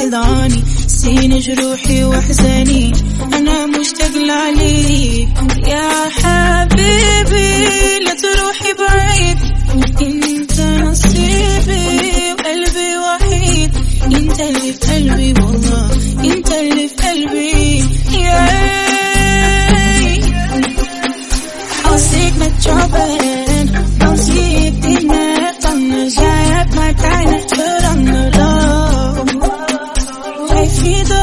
حضاني سين جروحي واحزاني انا مشتاق لعليك يا حبيبي لا تروحي بعيد انت نصيبي وقلبي وحيد انت اللي في قلبي والله انت اللي في قلبي يا I'll seek my trouble I'll seek the net on the jet My kind of foot on the low I feel the